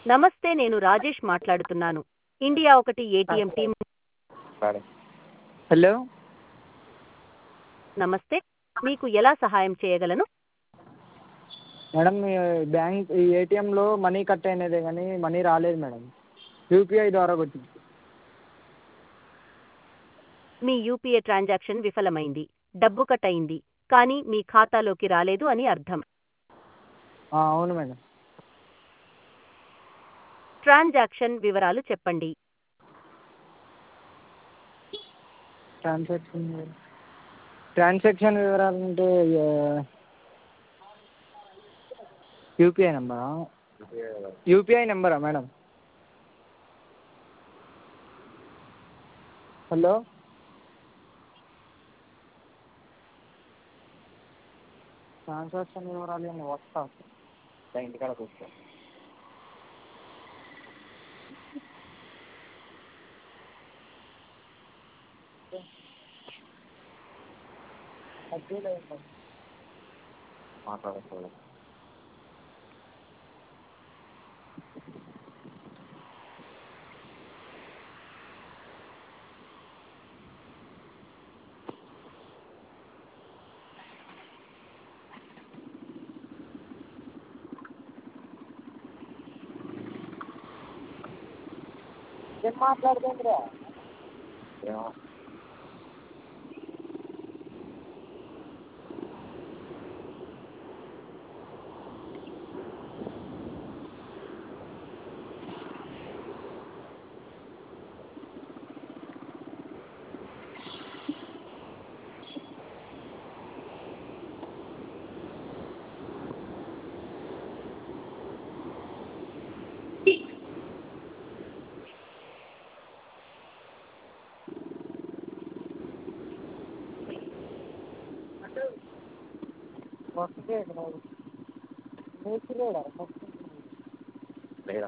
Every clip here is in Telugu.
నమస్తే నేను రాజేష్ మాట్లాడుతున్నాను ఇండియా ఒకటి ఏటీఎం టీం హలో నమస్తే మీకు ఎలా సహాయం చేయగలను మేడం మీ బ్యాంక్ ఈ ఏటీఎంలో మనీ కట్ అయినదే కానీ మనీ రాలేదు మేడం యూపీఐ ద్వారా కొట్టింది మీ యూపీఏ ట్రాన్సాక్షన్ విఫలమైంది డబ్బు కట్ అయింది కానీ మీ ఖాతాలోకి రాలేదు అని అర్థం ఆ, అవును మేడం ట్రాన్సాక్షన్ వివరాలు చెప్పండి ట్రాన్సాక్షన్ ట్రాన్సాక్షన్ వివరాలు అంటే యూపీఐ నెంబరా యూపీఐ నెంబరా మేడం హలో ట్రాన్సాక్షన్ వివరాలు ఏమో వస్తా ఇంటికాడ కూర్చో మాట్లాడకూడదు ఏం మాట్లాడుతుందిరా వస్తే నేర్చులేడా లేదా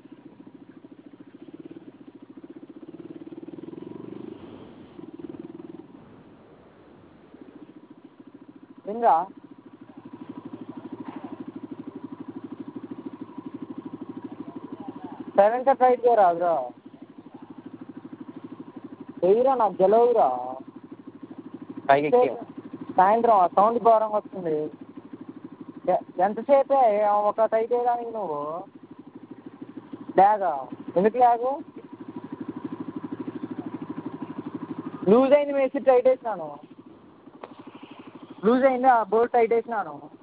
ఇంకా సెవెంత్ ఫ్లైట్ రాదురా వెయ్యిరా నాకు గెలవురా పైకి ఎక్కి సాయంత్రం ఆ సౌండ్ ఘోరంగా వస్తుంది ఎ- ఎంతసేపే ఒక టైట్ వేయడానికి నువ్వు బ్యాగా ఎందుకు బ్యాగు లూజ్ అయింది వేసి టైట్ వేసినాను లూజ్ అయింది ఆ బోల్ట్ టైట్ వేసినాను